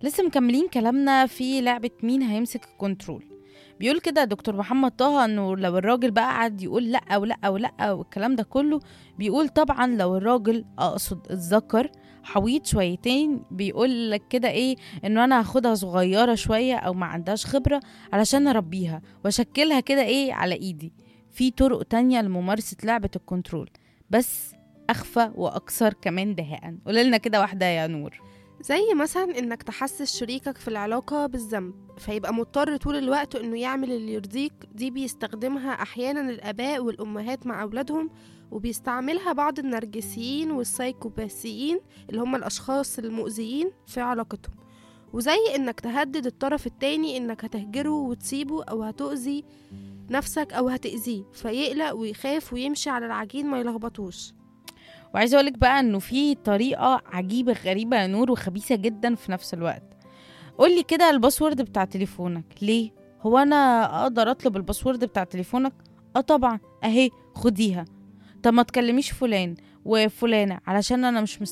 لسه مكملين كلامنا في لعبة مين هيمسك الكنترول بيقول كده دكتور محمد طه انه لو الراجل بقى قعد يقول لا ولا ولا والكلام ده كله بيقول طبعا لو الراجل اقصد اتذكر حويط شويتين بيقول لك كده ايه انه انا هاخدها صغيره شويه او ما عندهاش خبره علشان اربيها واشكلها كده ايه على ايدي في طرق تانية لممارسه لعبه الكنترول بس اخفى واكثر كمان دهاء قولنا كده واحده يا نور زي مثلا انك تحسس شريكك في العلاقة بالذنب فيبقى مضطر طول الوقت انه يعمل اللي يرضيك دي بيستخدمها احيانا الاباء والامهات مع اولادهم وبيستعملها بعض النرجسيين والسايكوباسيين اللي هم الاشخاص المؤذيين في علاقتهم وزي انك تهدد الطرف التاني انك هتهجره وتسيبه او هتؤذي نفسك او هتأذيه فيقلق ويخاف ويمشي على العجين ما يلخبطوش وعايزه اقولك بقى انه في طريقه عجيبه غريبه يا نور وخبيثه جدا في نفس الوقت قولي كده الباسورد بتاع تليفونك ليه هو انا اقدر اطلب الباسورد بتاع تليفونك اه طبعا اهي خديها طب ما تكلميش فلان وفلانه علشان انا مش